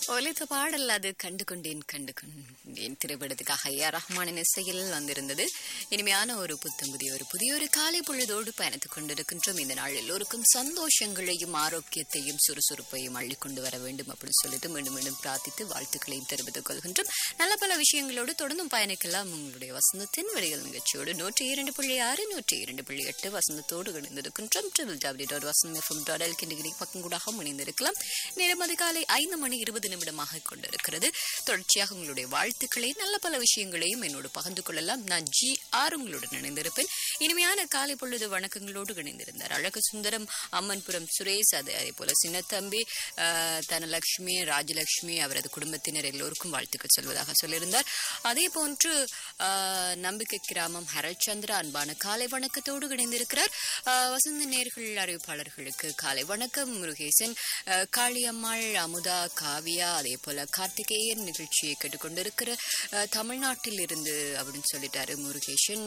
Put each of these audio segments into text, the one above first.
ஒலித்த பாடல் அது கண்டு கொண்டேன் கண்டு கொண்டேன் திரைப்படத்துக்காக ஐயா ரஹ்மானின் இசையில் வந்திருந்தது இனிமையான ஒரு புத்தம் புதிய ஒரு புதிய ஒரு காலை பொழுதோடு பயணித்துக் கொண்டிருக்கின்றோம் இந்த நாள் எல்லோருக்கும் சந்தோஷங்களையும் ஆரோக்கியத்தையும் சுறுசுறுப்பையும் அள்ளி கொண்டு வர வேண்டும் அப்படின்னு சொல்லிட்டு மீண்டும் மீண்டும் பிரார்த்தித்து வாழ்த்துக்களையும் தெரிவித்துக் கொள்கின்றோம் நல்ல பல விஷயங்களோடு தொடர்ந்தும் பயணிக்கலாம் உங்களுடைய வசந்தத்தின் வழிகள் நிகழ்ச்சியோடு நூற்றி இரண்டு புள்ளி ஆறு நூற்றி இரண்டு புள்ளி எட்டு வசந்தத்தோடு இணைந்திருக்கின்றோம் triple W dot Vasanth FM dot L கிண்டிகிரி பக்கம் கூட இணைந்திருக்கலாம் நேரம் அதிகாலை ஐந்து மணி இருபது நிமிடமாக கொண்டிருக்கிறது தொடர்ச்சியாக உங்களுடைய வாழ்த்துக்களை நல்ல பல விஷயங்களையும் என்னோடு பகிர்ந்து கொள்ளலாம் நான் ஜி ஆர் உங்களுடன் இணைந்திருப்பேன் இனிமையான காலை பொழுது வணக்கங்களோடு இணைந்திருந்தார் அழகு சுந்தரம் அம்மன்புரம் சுரேஷ் அது அதே போல சின்னத்தம்பி ஆஹ், தனலட்சுமி ராஜலட்சுமி அவரது குடும்பத்தினர் எல்லோருக்கும் வாழ்த்துக்கள் சொல்வதாக சொல்லியிருந்தார் அதே போன்று ஆஹ், நம்பிக்கை கிராமம் ஹரல்சந்திரா அன்பான காலை வணக்கத்தோடு இணைந்திருக்கிறார் ஆஹ், வசந்த நேர்கள் அறிவிப்பாளர்களுக்கு காலை வணக்கம் முருகேசன் ஆஹ், காளியம்மாள் அமுதா காவியா அதே போல கார்த்திகேயன் நிகழ்ச்சியை கேட்டுக்கொண்டிருக்கிற ஆஹ், தமிழ்நாட்டில் இருந்து அப்படின்னு சொல்லிட்டாரு முருகேசன்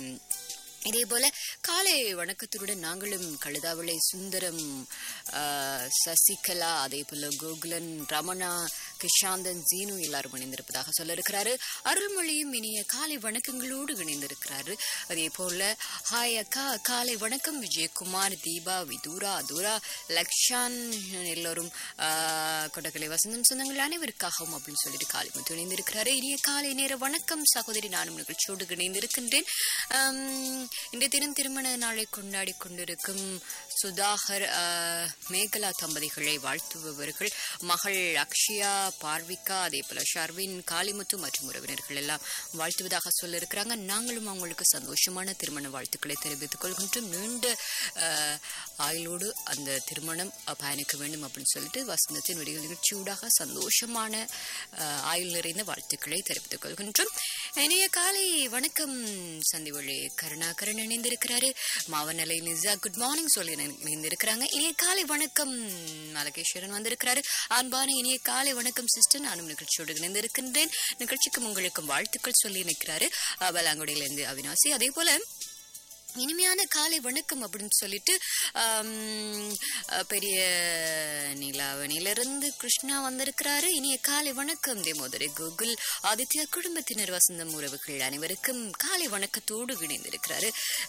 இதே போல காலை வணக்கத்துடன் நாங்களும் கழுதாவளை சுந்தரம் ஆஹ், சசிகலா அதே போல கோகுலன் ரமணா கிஷாந்தன் ஜீனு எல்லாரும் இணைந்திருப்பதாக சொல்ல இருக்கிறாரு அருள்மொழியும் இனிய காலை வணக்கங்களோடு இணைந்திருக்கிறாரு அதே போல ஹாய் அக்கா காலை வணக்கம் விஜயகுமார் தீபா விதூரா அதூரா லக்ஷான் எல்லோரும் ஆஹ், கொடக்கலை வசந்தம் சொந்தங்கள் அனைவருக்காகவும் அப்படின்னு சொல்லிட்டு காலை முத்து இணைந்திருக்கிறாரு இனிய காலை நேர வணக்கம் சகோதரி நானும் நிகழ்ச்சியோடு இணைந்திருக்கின்றேன் ஆம், இன்றைய தினம் திருமண நாளை கொண்டாடி கொண்டிருக்கும் சுதாகர் ஆஹ், மேகலா தம்பதிகளை வாழ்த்துபவர்கள் மகள் அக்ஷயா பார்விகா அதே போல ஷர்வின் காளிமுத்து மற்றும் உறவினர்கள் எல்லாம் வாழ்த்துவதாக சொல்ல இருக்கிறாங்க நாங்களும் அவங்களுக்கு சந்தோஷமான திருமண வாழ்த்துக்களை தெரிவித்துக் கொள்கின்றோம் நீண்ட ஆஹ், ஆயுளோடு அந்த திருமணம் அஹ், பயணிக்க வேண்டும் அப்படின்னு சொல்லிட்டு வசந்தத்தின் வடிகள் நிகழ்ச்சியூடாக சந்தோஷமான ஆஹ், ஆயுள் நிறைந்த வாழ்த்துக்களை தெரிவித்துக் கொள்கின்றோம் இனிய காலை வணக்கம் சந்திவழி கருணாகரன் இணைந்திருக்கிறாரு மாவனலை நிசா குட் மார்னிங் சொல்லி இணை- இணைந்திருக்கிறாங்க இனிய காலை வணக்கம் மலகேஸ்வரன் வந்திருக்கிறாரு அன்பான இனிய காலை வணக்கம் சிஸ்டர் நானும் நிகழ்ச்சியோடு இணைந்திருக்கின்றேன் நிகழ்ச்சிக்கும் உங்களுக்கும் வாழ்த்துக்கள் சொல்லி நிற்கிறாரு பலாங்குடியிலிருந்து அவினாசி அதே போல இனிமையான காலை வணக்கம் அப்படின்னு சொல்லிட்டு ஆம், அஹ், பெரிய நிலாவணியிலிருந்து கிருஷ்ணா வந்திருக்கிறாரு இனிய காலை வணக்கம் தேமோதரி கோகுல் ஆதித்யா குடும்பத்தினர் வசந்தம் உறவுகள் அனைவருக்கும் காலை வணக்கத்தோடு இணைந்திருக்கிறாரு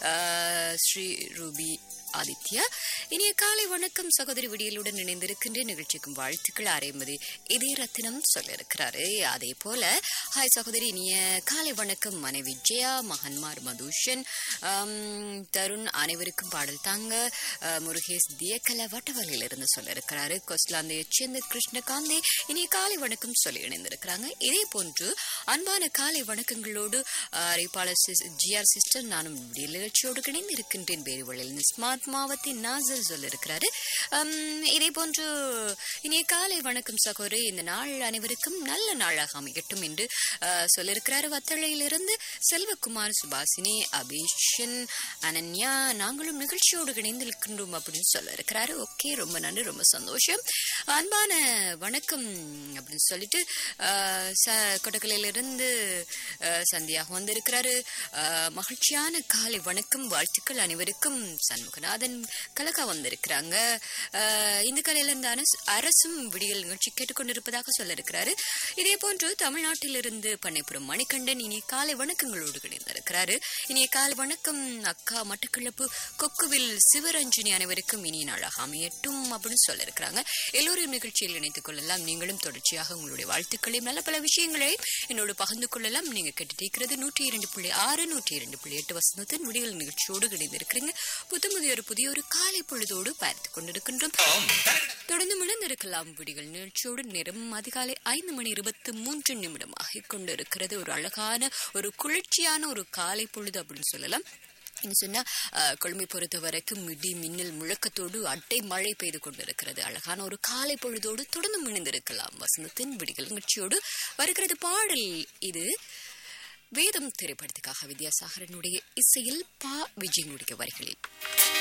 ஆஹ், ஸ்ரீ ரூபி ஆதித்யா இனிய காலை வணக்கம் சகோதரி விடியலுடன் இணைந்திருக்கின்ற நிகழ்ச்சிக்கும் வாழ்த்துக்கள் அரைமதி இதே ரத்தினம் சொல்ல இருக்கிறாரு அதே போல ஹாய் சகோதரி இனிய காலை வணக்கம் மனைவி ஜெயா மகன்மார் மதுஷன் ஆம், தருண் அனைவருக்கும் பாடல் தாங்க அஹ், முருகேஷ் தியக்கல வட்டவலையில இருந்து சொல்ல இருக்கிறாரு கொஸ்லாந்தையை சேர்ந்த கிருஷ்ணகாந்தி இனிய காலை வணக்கம் சொல்லி இணைந்திருக்கிறாங்க இதே போன்று அன்பான காலை வணக்கங்களோடு அஹ், அறிவிப்பாளர் ஜிஆர் சிஸ்டர் நானும் விடியல் நிகழ்ச்சியோடு இணைந்து இருக்கின்றேன் பேருவழில் ஸ்மார்ட் மாவத்தின் நாசர் சொல்ல இருக்கிறாரு இதே போன்று இனிய காலை வணக்கம் சகோதரி இந்த நாள் அனைவருக்கும் நல்ல நாளாக அமையட்டும் என்று அஹ், சொல்லியிருக்கிறாரு வத்தளையிலிருந்து செல்வகுமார் சுபாசினி அபிஷன் அனன்யா நாங்களும் நிகழ்ச்சியோடு இணைந்திருக்கின்றோம் அப்படின்னு சொல்ல இருக்கிறாரு ஓகே ரொம்ப நன்றி ரொம்ப சந்தோஷம் அன்பான வணக்கம் அப்படின்னு சொல்லிட்டு அஹ், ச கொடக்கலையிலிருந்து அஹ், சந்தியாக வந்திருக்கிறாரு அஹ், மகிழ்ச்சியான காலை வணக்கம் வாழ்த்துக்கள் அனைவருக்கும் சண்முகநாதன் கலகா வந்திருக்கிறாங்க அஹ், இந்த கலையிலிருந்து அரசு அரசும் விடியல் நிகழ்ச்சி கேட்டுக்கொண்டிருப்பதாக சொல்ல இருக்கிறாரு இதே போன்று தமிழ்நாட்டிலிருந்து பண்ணைப்புறம் மணிகண்டன் இனி காலை வணக்கங்களோடு இணைந்திருக்கிறாரு இனிய காலை வணக்கம் அக்கா மட்டக்களப்பு கொக்குவில் சிவரஞ்சனி அனைவருக்கும் இனிய நாளாக அமையட்டும் அப்படின்னு சொல்ல இருக்கிறாங்க எல்லோரும் நிகழ்ச்சியில் இணைத்துக் கொள்ளலாம் நீங்களும் தொடர்ச்சியாக உங்களுடைய வாழ்த்துக்களையும் நல்ல பல விஷயங்களை என்னோடு பகிர்ந்து கொள்ளலாம் நீங்க கேட்டுட்டு இருக்கிறது நூற்றி இரண்டு புள்ளி ஆறு நூற்றி இரண்டு புள்ளி எட்டு வசந்தத்தின் விடியல் நிகழ்ச்சியோடு இணைந்திருக்கிறீங்க புது புதிய ஒரு புதிய ஒரு காலை பொழுதோடு பார்த்துக் கொண்டிருக்கின்றோம் தொடர்ந்து மிளந்திருக்கலாம் விடிகள் நிகழ்ச்சியோடு நேரம் அதிகாலை ஐந்து மணி இருபத்தி மூன்று நிமிடம் ஆகிக் கொண்டிருக்கிறது ஒரு அழகான ஒரு குளிர்ச்சியான ஒரு காலை பொழுது அப்படின்னு சொல்லலாம் என்ன சொன்னா அஹ், கொழும்பை பொறுத்த வரைக்கும் இடி மின்னல் முழக்கத்தோடு அட்டை மழை பெய்து கொண்டிருக்கிறது அழகான ஒரு காலை பொழுதோடு தொடர்ந்து இணைந்திருக்கலாம் வசந்தத்தின் விடிகள் நிகழ்ச்சியோடு வருகிறது பாடல் இது வேதம் திரைப்படத்துக்காக வித்யாசாகரனுடைய இசையில் பா விஜயனுடைய வரிகளில்